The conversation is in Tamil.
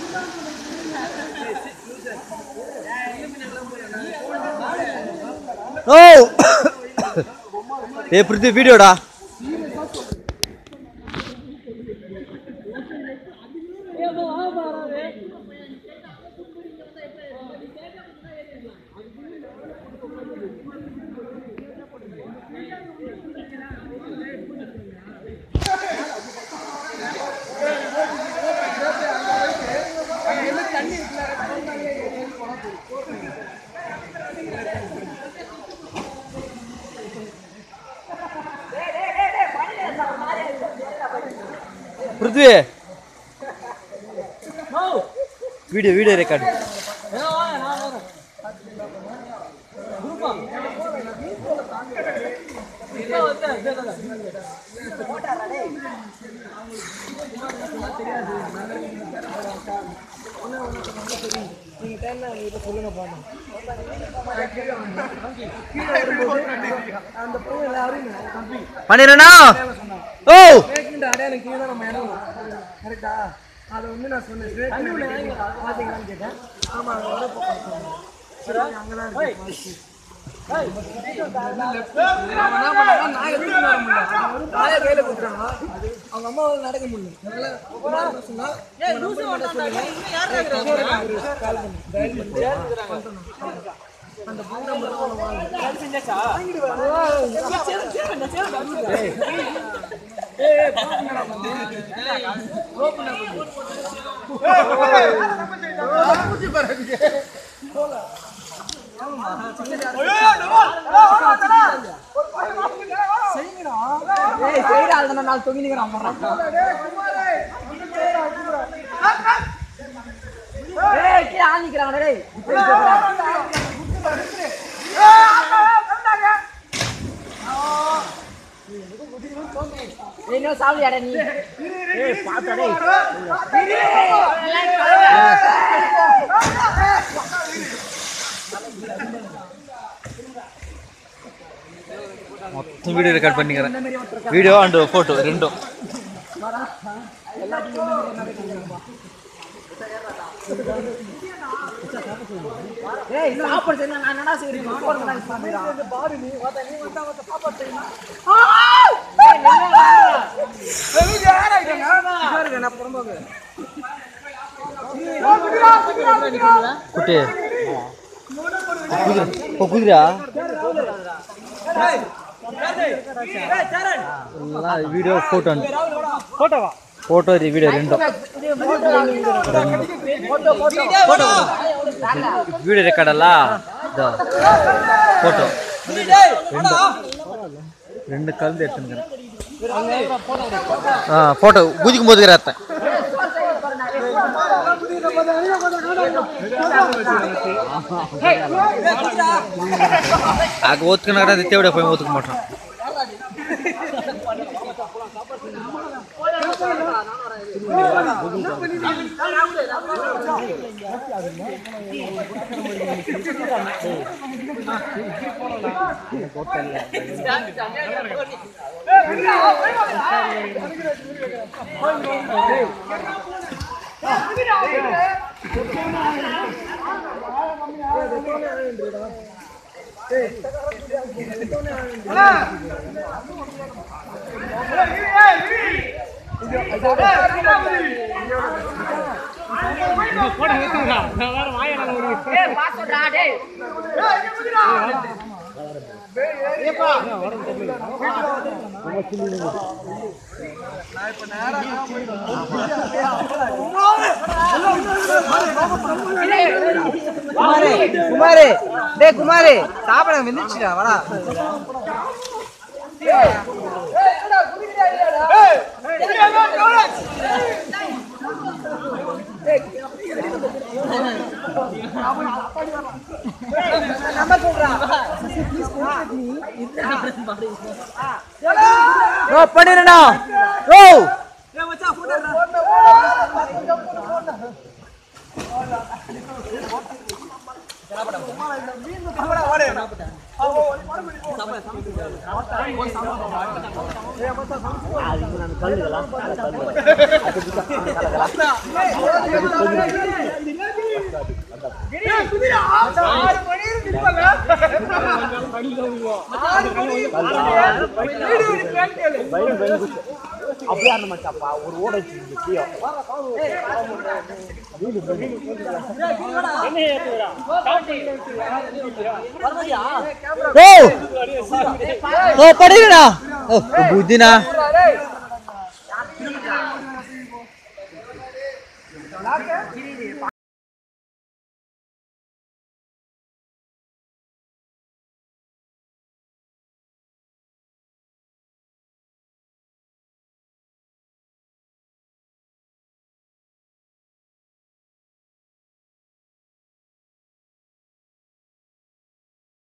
ஓ ஏ பிரித்தி வீடியோடா பிருத்வி வீடியோ வீடியோ ரெக்கார்டு பண்ணிடுறேனா ஓ அடையாளம் கீழே தான் நம்ம இடம் கரெக்டா அதை வந்து நான் சொன்னேன் straight பாத்தீங்களான்னு கேட்டேன் ஆமா அங்க வர சரி அங்கதான் இருக்கு அவன் என்ன பண்ணாங்க, நாயை தூக்கிட்டு வர முடியல. நாயை கையில கொடுத்துட்டாங்க. அவங்க அம்மா வந்து நடக்க முடியல. அதனால அம்மா என்ன சொன்னா, உங்க number மட்டும் சொல்லுங்க. கால் பண்ணு. dial பண்ணு. அந்த phone number தான் அவன் வாங்கணும். ஏய், செய்டா, அதுல நாலு தொங்கி நிக்கிறான் மரம். ஏய், கீழே ஆள் நிக்கிறாங்க, டேய். ஏய், இன்னும் சாவலியாடா நீ ஏய், பாத்தா டேய். மொத்தம் வீடியோ ரெக்கார்ட் பண்ணிக்கிறேன் வீடியோ அண்ட் ஃபோட்டோ ரெண்டும் ஏய், சாப்பாடு செய்யணும், நான் என்னடா செய்யறது? சாப்பாடு தான் நான் சாப்பிடுறேன். ஏய், நில்லுடா. இதோ இருக்கு, நான் புறம்போக்கு. குட்டி குதிரை ஓ குதிரா எல்லாம் வீடியோ ஃபோட்டோ ஃபோட்டோவா ஃபோட்டோ வீடியோ ரெண்டும் வீடியோ ரெக்கார்டಲ್ಲ இதோ ஃபோட்டோ ரெண்டு கலந்து எடுத்துக்கிறேன் ஆ ஃபோட்டோ குதிக்கும் போது ரத்தம் ಆಗ ಓದ್ಕೊಂಡಾಗ ಅದು ತೇವಡೆ ಹೋಗಿ ಓದ್ಕೊಂಡ್ ಮಾಡ್ರ குமாரே குமாரே டேய் குமாரே சாப்பிட வந்துச்சுடா வாடா ಓ ಪಡಿರಣ್ಣ ಓ அப்படியே ஆடணும் மச்சாப்பா ஒரு ஓட வச்சிருக்கீங்க ஓ ஓ படிக்கடா ஓ புத்தினா